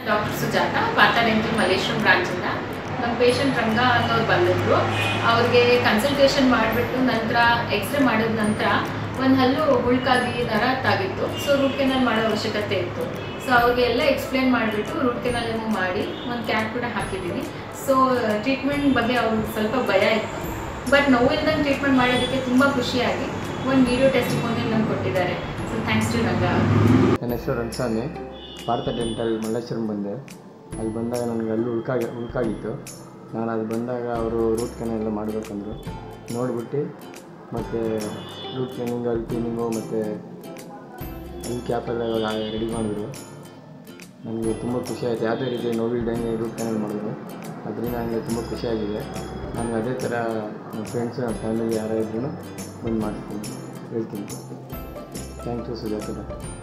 doctor Sujata ಮಾತಾಡಿದ್ದು ಮಲೇಶ್ವರಂ ಬ್ರಾಂಚಿಂದ ನಮ್ಮ patient ರಂಗ ಅನ್ನೋರು ಬಂದಿದ್ರು ಅವ್ರಿಗೆ ಕನ್ಸಲ್ಟೇಷನ್ ಮಾಡಿಬಿಟ್ಟು ನಂತರ ಎಕ್ಸ್ರೇ ಮಾಡಿದ ನಂತರ ಒಂದು ಹಲ್ಲು ಹುಳ್ಕಾಗಿ ನರ ತಾಗಿತ್ತು ಸೊ ರೂಟ್ ಕೆನಲ್ ಮಾಡೋ ಅವಶ್ಯಕತೆ ಇತ್ತು ಸೊ ಅವ್ರಿಗೆ ಎಲ್ಲ ಎಕ್ಸ್ಪ್ಲೇನ್ ಮಾಡಿಬಿಟ್ಟು ರೂಟ್ ಕೆನಲ್ ಮಾಡಿ ಒಂದು ಕ್ಯಾಪ್ ಕೂಡ ಹಾಕಿದ್ದೀನಿ ಸೊ ಟ್ರೀಟ್ಮೆಂಟ್ ಬಗ್ಗೆ ಅವ್ರಿಗೆ ಸ್ವಲ್ಪ ಭಯ ಇತ್ತು ಬಟ್ ನೋವಿಲ್ದಂಗೆ ಟ್ರೀಟ್ಮೆಂಟ್ ಮಾಡೋದಕ್ಕೆ ತುಂಬ ಖುಷಿಯಾಗಿ ಒಂದು ವಿಡಿಯೋ ಟೆಸ್ಟಿಮೋನಿಯಲ್ ನಂಗೆ ಕೊಟ್ಟಿದ್ದಾರೆ ಸೊ ಥ್ಯಾಂಕ್ಸ್ ಟು ರಂಗ ನನ್ನ ಹೆಸರು ರಂಸಾನಿ ಭಾರತ ಡೆಂಟಲ್ ಮಲ್ಲೇಶ್ವರಂ ಬಂದೆ ಅಲ್ಲಿ ಬಂದಾಗ ನನಗೆ ಅಲ್ಲಿ ಉಳ್ಕಾಗಿ ಉಳ್ಕಾಗಿತ್ತು ನಾನು ಅಲ್ಲಿ ಬಂದಾಗ ಅವರು ರೂಟ್ ಕೆನಲ್ ಎಲ್ಲ ಮಾಡಬೇಕಂದ್ರು ನೋಡಿಬಿಟ್ಟು ಮತ್ತು ರೂಟ್ ಕ್ಲೀನಿಂಗು ಅಲ್ಲಿ ಕ್ಲೀನಿಂಗು ಮತ್ತು ಅಲ್ಲಿ ಕ್ಯಾಪೆಲ್ಲ ಇವಾಗ ರೆಡಿ ಮಾಡಿದ್ರು ನನಗೆ ತುಂಬ ಖುಷಿ ಆಯಿತು ಯಾವುದೇ ರೀತಿ ನೋವಿಲ್ದಂಗೆ ರೂಟ್ ಕೆನಲ್ ಮಾಡಿದ್ರು ಅದರಿಂದ ನನಗೆ ತುಂಬ ಖುಷಿಯಾಗಿದೆ ನಾನು ಅದೇ ಥರ ನನ್ನ ಫ್ರೆಂಡ್ಸು ನನ್ನ ಫ್ಯಾಮಿಲಿ ಯಾರೇ ಇದ್ರೂ ಬಂದು ಮಾಡ್ತೀನಿ ಹೇಳ್ತೀನಿ ಥ್ಯಾಂಕ್ ಯು ಸುಜಾತ